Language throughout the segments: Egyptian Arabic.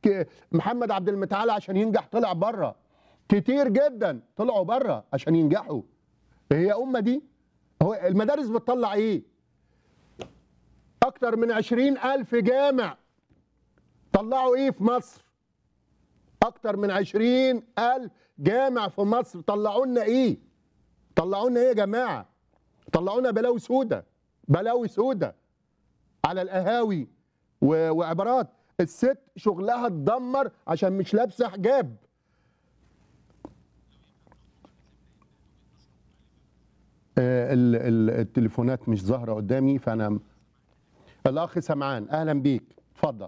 ك- محمد عبد المتعال عشان ينجح طلع بره كتير جدا طلعوا بره عشان ينجحوا هي أمة دي هو المدارس بتطلع ايه اكتر من عشرين الف جامع طلعوا ايه في مصر اكتر من عشرين الف جامع في مصر طلعوا لنا ايه طلعوا لنا ايه يا جماعه طلعوا لنا بلاوي سودة بلاوي سودة على القهاوي و- وعبارات الست شغلها اتدمر عشان مش لابسه حجاب آه، ال- ال- التليفونات مش ظاهره قدامي فانا الاخ سمعان اهلا بيك اتفضل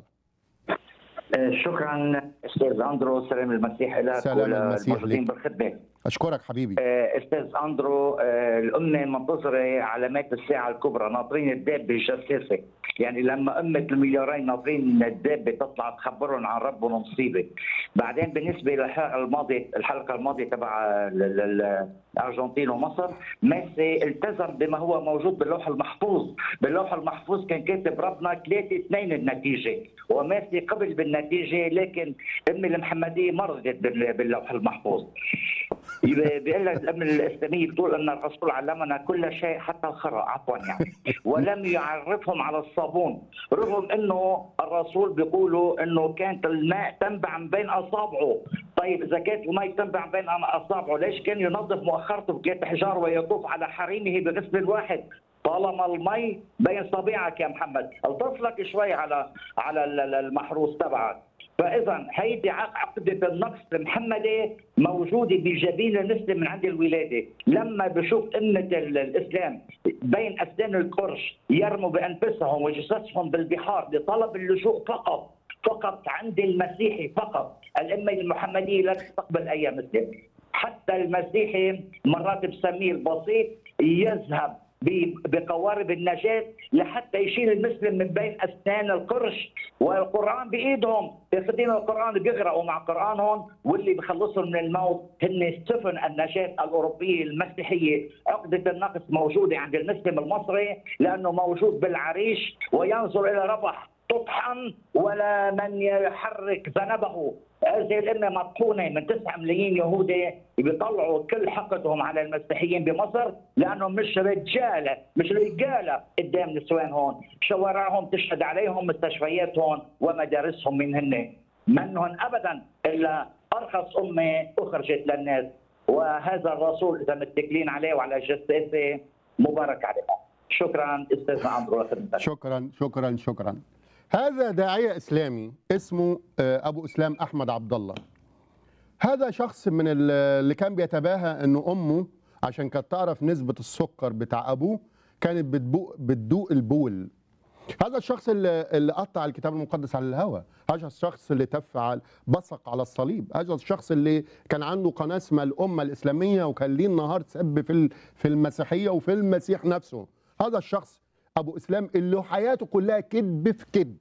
آه، شكرا استاذ اندرو سلام المسيح لك سلام المسيح والموجودين لك. بالخدمه اشكرك حبيبي آه، استاذ اندرو آه، الامه منتظره علامات الساعه الكبرى ناطرين الدابه الجساسه يعني لما امه المليارين ناطرين الدابه تطلع تخبرهم عن ربهم مصيبه بعدين بالنسبه للحلقه الماضيه الحلقه الماضيه تبع ال- ال- الارجنتين ومصر ميسي التزم بما هو موجود باللوح المحفوظ باللوح المحفوظ كان كاتب ربنا 3 2 النتيجه وميسي قبل بالنتيجه لكن امي المحمديه مرضت بال- باللوح المحفوظ يبقى بيقول لك الأمة الإسلامية بتقول أن الرسول علمنا كل شيء حتى الخرا عفوا يعني ولم يعرفهم على الصابون رغم أنه الرسول بيقولوا أنه كانت الماء تنبع من بين أصابعه طيب إذا كانت الماء تنبع من بين أصابعه ليش كان ينظف مؤخرته بقيت حجار ويطوف على حريمه بغسل واحد طالما المي بين صبيعك يا محمد الطف لك شوي على على ال- ال- المحروس تبعك فاذا هيدي عق- عقده النقص المحمدي موجوده بجبين المسلم من عند الولاده، لما بشوف امه ال- الاسلام بين اسنان القرش يرموا بانفسهم وجثثهم بالبحار لطلب اللجوء فقط فقط عند المسيحي فقط، الامه المحمديه لا تستقبل اي مسلم، حتى المسيحي مرات بسميه البسيط يذهب ب- بقوارب النجاة لحتى يشيل المسلم من بين أسنان القرش والقرآن بإيدهم ياخذين القرآن بيقرأوا مع قرآنهم واللي بخلصهم من الموت هن سفن النجاة الأوروبية المسيحية عقدة النقص موجودة عند المسلم المصري لأنه موجود بالعريش وينظر إلى رفح تطحن ولا من يحرك ذنبه هذه الأمة مطحونة من 9 ملايين يهودي بيطلعوا كل حقدهم على المسيحيين بمصر لأنهم مش رجالة مش رجالة قدام نسوان هون شوارعهم تشهد عليهم مستشفيات هون ومدارسهم من هن منهم أبدا إلا أرخص أمة أخرجت للناس وهذا الرسول إذا متكلين عليه وعلى جثته مبارك عليه شكرا أستاذ أندرو لخدمتك شكرا شكرا شكرا هذا داعية إسلامي اسمه آه، أبو إسلام أحمد عبد الله هذا شخص من ال- اللي كان بيتباهى أنه أمه عشان كانت تعرف نسبة السكر بتاع أبوه كانت بتبوق بتدوق البول هذا الشخص اللي, اللي قطع الكتاب المقدس على الهوى هذا الشخص اللي تف على بصق على الصليب هذا الشخص اللي كان عنده قناة اسمها الأمة الإسلامية وكان ليه النهار سب في ال- في المسيحية وفي المسيح نفسه هذا الشخص أبو إسلام اللي حياته كلها كذب في كذب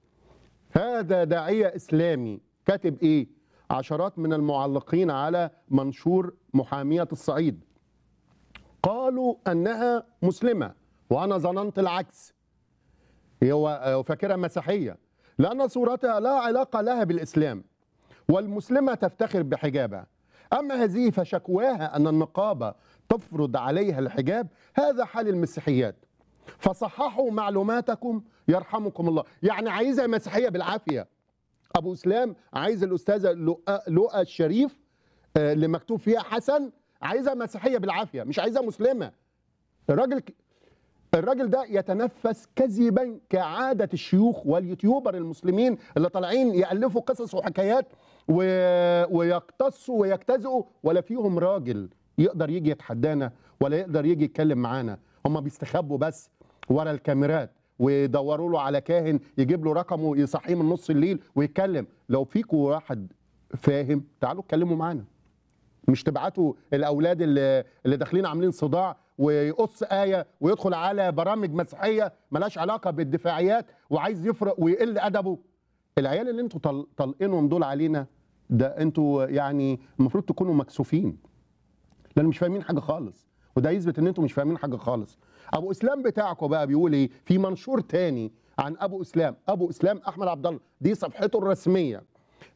هذا داعية إسلامي كاتب إيه عشرات من المعلقين على منشور محامية الصعيد قالوا أنها مسلمة وأنا ظننت العكس هو فاكرها مسيحية لأن صورتها لا علاقة لها بالإسلام والمسلمة تفتخر بحجابها أما هذه فشكواها أن النقابة تفرض عليها الحجاب هذا حال المسيحيات فصححوا معلوماتكم يرحمكم الله يعني عايزة مسيحية بالعافية أبو إسلام عايز الأستاذة لؤى لؤى الشريف آه، اللي مكتوب فيها حسن عايزة مسيحية بالعافية مش عايزة مسلمة الراجل ك- الراجل ده يتنفس كذبا كعادة الشيوخ واليوتيوبر المسلمين اللي طالعين يألفوا قصص وحكايات و... ويقتصوا ويجتزئوا ولا فيهم راجل يقدر يجي يتحدانا ولا يقدر يجي يتكلم معانا هم بيستخبوا بس ورا الكاميرات ويدوروا له على كاهن يجيب له رقمه يصحيه من نص الليل ويتكلم لو فيكم واحد فاهم تعالوا اتكلموا معانا مش تبعتوا الاولاد اللي اللي داخلين عاملين صداع ويقص ايه ويدخل على برامج مسيحيه ملهاش علاقه بالدفاعيات وعايز يفرق ويقل ادبه العيال اللي انتوا طل- طالقينهم دول علينا ده انتوا يعني المفروض تكونوا مكسوفين لان مش فاهمين حاجه خالص وده يثبت ان انتوا مش فاهمين حاجه خالص ابو اسلام بتاعكم بقى بيقول ايه في منشور تاني عن ابو اسلام ابو اسلام احمد عبد الله دي صفحته الرسميه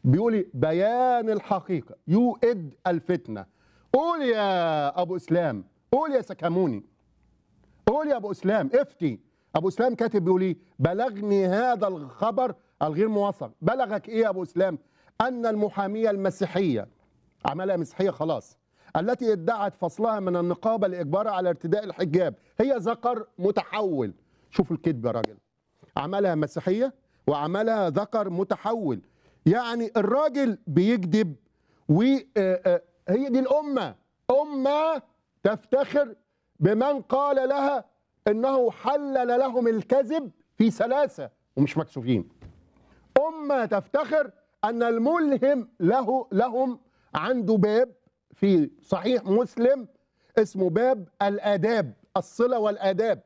بيقول لي بيان الحقيقه يؤد الفتنه قول يا ابو اسلام قول يا سكموني قول يا ابو اسلام افتي ابو اسلام كاتب بيقول ايه بلغني هذا الخبر الغير موثق بلغك ايه يا ابو اسلام ان المحاميه المسيحيه عملها مسيحيه خلاص التي ادعت فصلها من النقابه لاجبارها على ارتداء الحجاب هي ذكر متحول شوف الكذب يا راجل عملها مسيحيه وعملها ذكر متحول يعني الراجل بيكذب وهي دي الامه امه تفتخر بمن قال لها انه حلل لهم الكذب في سلاسه ومش مكسوفين امه تفتخر ان الملهم له لهم عنده باب في صحيح مسلم اسمه باب الاداب الصله والاداب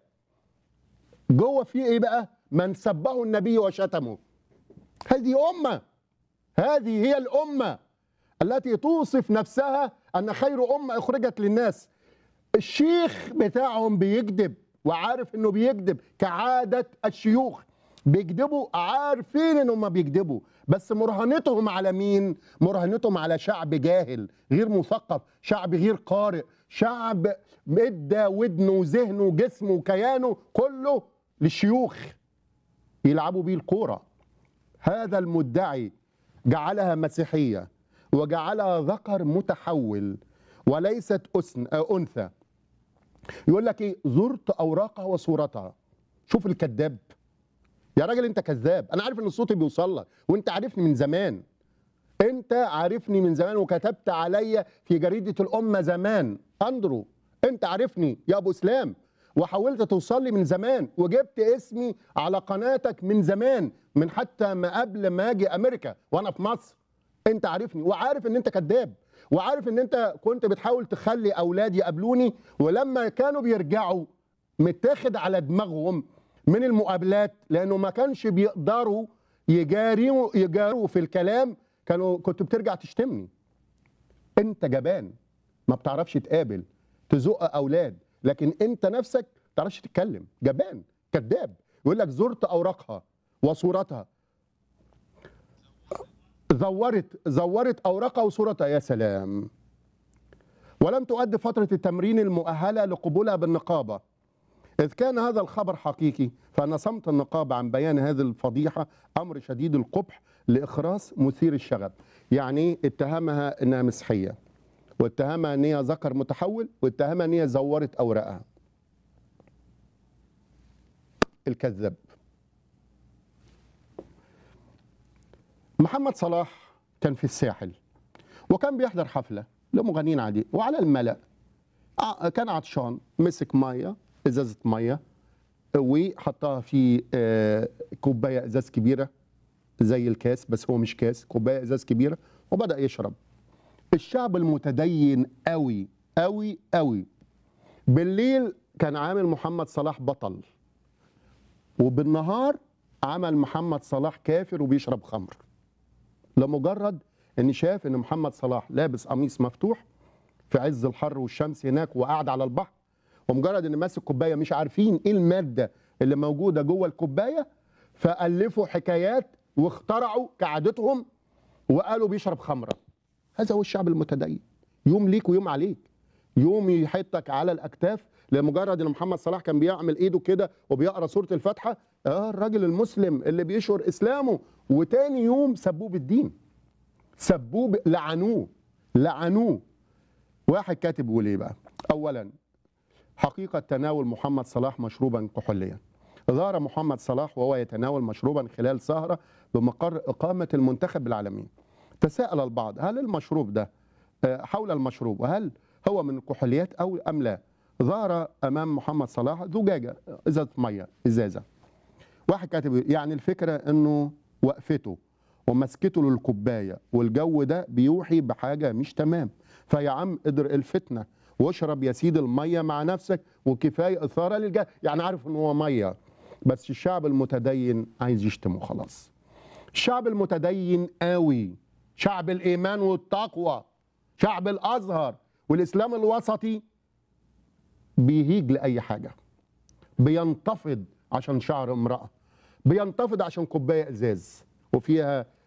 جوه في ايه بقى من سبه النبي وشتمه هذه امه هذه هي الامه التي توصف نفسها ان خير امه اخرجت للناس الشيخ بتاعهم بيكذب وعارف انه بيكذب كعاده الشيوخ بيكذبوا عارفين انهم بيكذبوا بس مرهنتهم على مين مرهنتهم على شعب جاهل غير مثقف شعب غير قارئ شعب ادى ودنه وذهنه وجسمه وكيانه كله للشيوخ يلعبوا بيه الكوره هذا المدعي جعلها مسيحيه وجعلها ذكر متحول وليست أسن انثى يقول لك ايه زرت اوراقها وصورتها شوف الكذاب يا راجل انت كذاب انا عارف ان صوتي بيوصل لك وانت عارفني من زمان انت عارفني من زمان وكتبت عليا في جريده الامه زمان اندرو انت عارفني يا ابو اسلام وحاولت توصل لي من زمان وجبت اسمي على قناتك من زمان من حتى ما قبل ما اجي امريكا وانا في مصر انت عارفني وعارف ان انت كذاب وعارف ان انت كنت بتحاول تخلي اولادي يقابلوني ولما كانوا بيرجعوا متاخد على دماغهم من المقابلات لانه ما كانش بيقدروا يجاروا يجاروا في الكلام كانوا كنت بترجع تشتمني انت جبان ما بتعرفش تقابل تزق اولاد لكن انت نفسك ما بتعرفش تتكلم جبان كذاب يقول لك زرت اوراقها وصورتها زورت زورت اوراقها وصورتها يا سلام ولم تؤدي فتره التمرين المؤهله لقبولها بالنقابه إذ كان هذا الخبر حقيقي فأن صمت النقابة عن بيان هذه الفضيحة أمر شديد القبح لإخراس مثير الشغب يعني اتهمها أنها مسيحية واتهمها أن هي ذكر متحول واتهمها أن هي زورت أوراقها الكذاب محمد صلاح كان في الساحل وكان بيحضر حفلة لمغنيين عادي وعلى الملأ ع- كان عطشان مسك ميه ازازه ميه وحطها في آه، كوبايه ازاز كبيره زي الكاس بس هو مش كاس كوبايه ازاز كبيره وبدا يشرب الشعب المتدين قوي قوي قوي بالليل كان عامل محمد صلاح بطل وبالنهار عمل محمد صلاح كافر وبيشرب خمر لمجرد ان شاف ان محمد صلاح لابس قميص مفتوح في عز الحر والشمس هناك وقاعد على البحر ومجرد ان ماسك كوبايه مش عارفين ايه الماده اللي موجوده جوه الكوبايه فالفوا حكايات واخترعوا كعادتهم وقالوا بيشرب خمره هذا هو الشعب المتدين يوم ليك ويوم عليك يوم يحطك على الاكتاف لمجرد ان محمد صلاح كان بيعمل ايده كده وبيقرا سوره الفاتحه اه الراجل المسلم اللي بيشعر اسلامه وتاني يوم سبوه بالدين سبوه ب- لعنوه لعنوه واحد كاتب يقول ايه بقى اولا حقيقة تناول محمد صلاح مشروبا كحوليا ظهر محمد صلاح وهو يتناول مشروبا خلال سهرة بمقر إقامة المنتخب العالمي تساءل البعض هل المشروب ده آه، حول المشروب وهل هو من الكحوليات أو أم لا ظهر أمام محمد صلاح زجاجة إزازة مية إزازة واحد كاتب يعني الفكرة أنه وقفته ومسكته للكوباية والجو ده بيوحي بحاجة مش تمام فيا عم ادر الفتنة واشرب يا سيدي المية مع نفسك وكفاية إثارة للجهل يعني عارف ان هو مية بس الشعب المتدين عايز يشتمه خلاص الشعب المتدين قوي شعب الإيمان والتقوى شعب الأزهر والإسلام الوسطي بيهيج لأي حاجة بينتفض عشان شعر امرأة بينتفض عشان كوباية ازاز وفيها